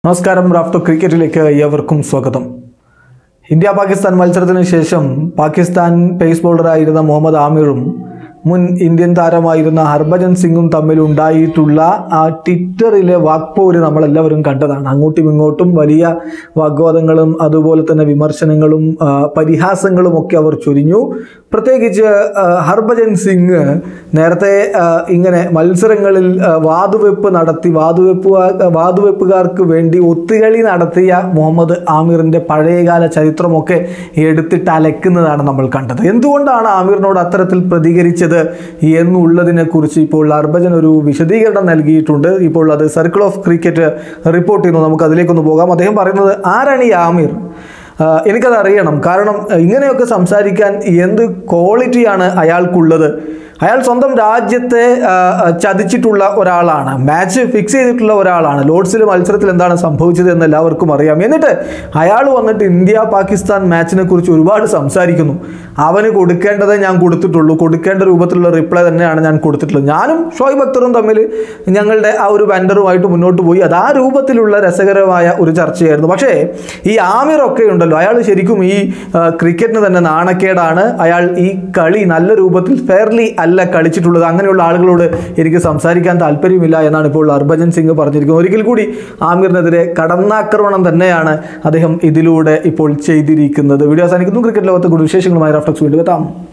നമസ്കാരം റാഫ്റ്റോ ക്രിക്കറ്റിലേക്ക് ഏവർക്കും സ്വാഗതം ഇന്ത്യ പാകിസ്ഥാൻ മത്സരത്തിന് ശേഷം പാകിസ്ഥാൻ പേസ് ബോളറായിരുന്ന മുഹമ്മദ് ആമിറും മുൻ ഇന്ത്യൻ താരമായിരുന്ന ഹർഭജൻ സിംഗും തമ്മിൽ ഉണ്ടായിട്ടുള്ള ആ ട്വിറ്ററിലെ വാക്പോര് നമ്മളെല്ലാവരും കണ്ടതാണ് അങ്ങോട്ടും ഇങ്ങോട്ടും വലിയ വാഗ്വാദങ്ങളും അതുപോലെ തന്നെ വിമർശനങ്ങളും ആ, പരിഹാസങ്ങളും ഒക്കെ അവർ ചൊരിഞ്ഞു പ്രത്യേകിച്ച് ആ, ഹർഭജൻ സിംഗ് നേരത്തെ ആ, ഇങ്ങനെ മത്സരങ്ങളിൽ ആ, വാതുവെപ്പ് നടത്തി വാതുവെപ്പ് വാതുവെപ്പുകാർക്ക് വേണ്ടി ഒത്തുകളി നടത്തിയ മുഹമ്മദ് ആമിറിൻ്റെ പഴയകാല ചരിത്രമൊക്കെ എടുത്തിട്ട് അലക്കുന്നതാണ് നമ്മൾ കണ്ടത് എന്തുകൊണ്ടാണ് ആമിറിനോട് അത്തരത്തിൽ പ്രതികരിച്ചത് എന്നുള്ളതിനെ കുറിച്ച് ഇപ്പോൾ ഹർഭജൻ ഒരു വിശദീകരണം നൽകിയിട്ടുണ്ട് ഇപ്പോൾ അത് സർക്കിൾ ഓഫ് ക്രിക്കറ്റ് റിപ്പോർട്ട് ചെയ്യുന്നു നമുക്ക് അതിലേക്കൊന്ന് പോകാം അദ്ദേഹം പറയുന്നത് ആരാണ് ഈ ആമിർ ആഹ് എനിക്കത് അറിയണം കാരണം ആഹ് ഇങ്ങനെയൊക്കെ സംസാരിക്കാൻ എന്ത് ക്വാളിറ്റിയാണ് അയാൾക്കുള്ളത് അയാൾ സ്വന്തം രാജ്യത്തെ ആഹ് ചതിച്ചിട്ടുള്ള ഒരാളാണ് മാച്ച് ഫിക്സ് ചെയ്തിട്ടുള്ള ഒരാളാണ് ലോർഡ്സിലെ മത്സരത്തിൽ എന്താണ് സംഭവിച്ചത് എന്ന് എല്ലാവർക്കും അറിയാം എന്നിട്ട് അയാൾ വന്നിട്ട് ഇന്ത്യ പാകിസ്ഥാൻ മാച്ചിനെ കുറിച്ച് ഒരുപാട് സംസാരിക്കുന്നു അവന് കൊടുക്കേണ്ടതേ ഞാൻ കൊടുത്തിട്ടുള്ളൂ കൊടുക്കേണ്ട രൂപത്തിലുള്ള റിപ്ലൈ തന്നെയാണ് ഞാൻ കൊടുത്തിട്ടുള്ളത് ഞാനും ഷോയിബ് അക്തറും തമ്മിൽ ഞങ്ങളുടെ ആ ഒരു വെൻഡറുമായിട്ട് മുന്നോട്ട് പോയി അത് ആ രൂപത്തിലുള്ള രസകരമായ ഒരു ചർച്ചയായിരുന്നു പക്ഷേ ഈ ആമിറൊക്കെ ഉണ്ടല്ലോ അയാൾ ശരിക്കും ഈ ആ, ക്രിക്കറ്റിന് തന്നെ നാണക്കേടാണ് അയാൾ ഈ കളി നല്ല രൂപത്തിൽ ഫെയർലി അല്ല കളിച്ചിട്ടുള്ളത് അങ്ങനെയുള്ള ആളുകളോട് എനിക്ക് സംസാരിക്കാൻ താല്പര്യമില്ല എന്നാണ് ഇപ്പോൾ ഹർഭജൻ സിംഗ് പറഞ്ഞിരിക്കുന്നത് ഒരിക്കൽ കൂടി ആമിറിനെതിരെ കടന്നാക്രമണം തന്നെയാണ് അദ്ദേഹം ഇതിലൂടെ ഇപ്പോൾ ചെയ്തിരിക്കുന്നത് വീഡിയോ അവസാനിക്കുന്നു ക്രിക്കറ്റ് ലോകത്തെ കൂടുതൽ വിശേഷങ്ങളുമായി റഫ്ലക്സ് വീണ്ടും എത്താം